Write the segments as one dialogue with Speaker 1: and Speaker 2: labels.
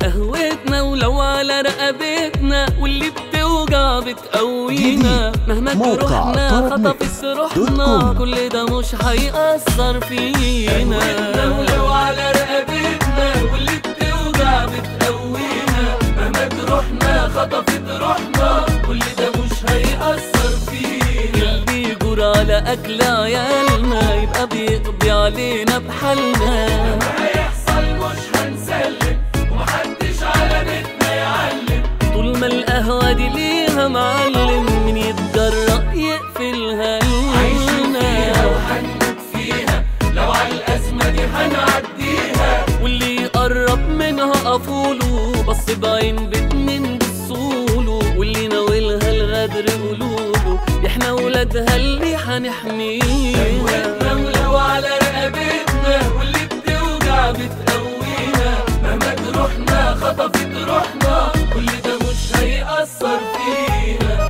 Speaker 1: قهوتنا ولو على رقبتنا واللي بتوجع بتقوينا
Speaker 2: جديد.
Speaker 1: مهما
Speaker 2: موقع
Speaker 1: جروحنا
Speaker 2: طرب
Speaker 1: خطفت
Speaker 2: ميكس
Speaker 1: روحنا
Speaker 2: دوت كوم.
Speaker 1: كل ده مش هيأثر فينا قهوتنا ولو على رقبتنا واللي بتوجع بتقوينا مهما جروحنا خطفت روحنا كل ده مش هيأثر فينا اللي يجور على أكل عيالنا يبقى بيقضي علينا بحالنا هيحصل مش هنسلم ومحدش على بيتنا يعلم طول ما القهوة دي ليها معلم من يتجرأ يقفلها لنا فيها وهنموت فيها لو على الأزمة دي هنعديها واللي يقرب منها قفوله بص بعين باتنين بصوله واللي ناولها الغدر قولوله دي احنا ولادها اللي هنحميها ولو على رقبتنا واللي بتوجع بتقوينا مهما جروحنا خطفت روحنا كل ده مش هيأثر فينا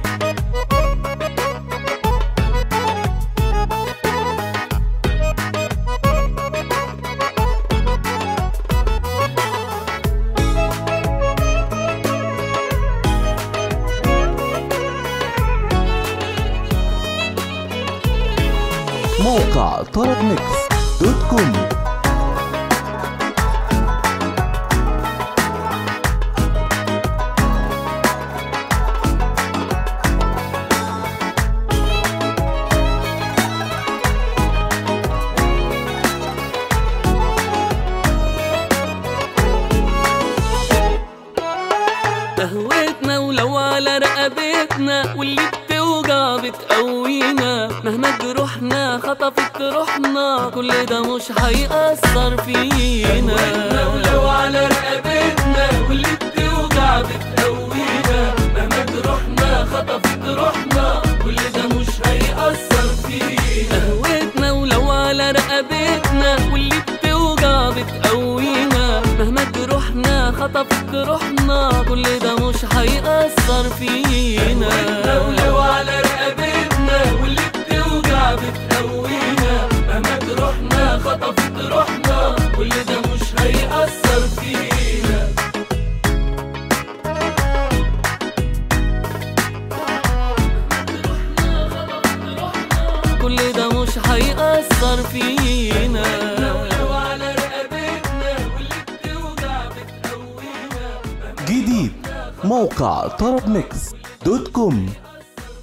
Speaker 2: موقع طرب ميكس دوت كوم
Speaker 1: قهوتنا ولو على رقبتنا واللي بتوجع بتقوينا مهما جروحنا خطفت روحنا كل ده مش هيأثر فينا ولو على رقبتنا واللي بتوجع بتقوينا مهما جروحنا خطفت روحنا كل ده مش هيأثر فينا قهوتنا ولو على رقبتنا واللي بتوجع بتقوينا مهما جروحنا خطفت روحنا كل ده مش هيأثر فينا ولو على رقبتنا واللي بتوجع بتقوينا مهما جروحنا خطفت روحنا كل ده مش هيأثر فينا كل ده مش هيأثر فينا لو على رقبتنا واللي بتوجع بتقوينا
Speaker 2: جديد موقع طرب ميكس دوت كوم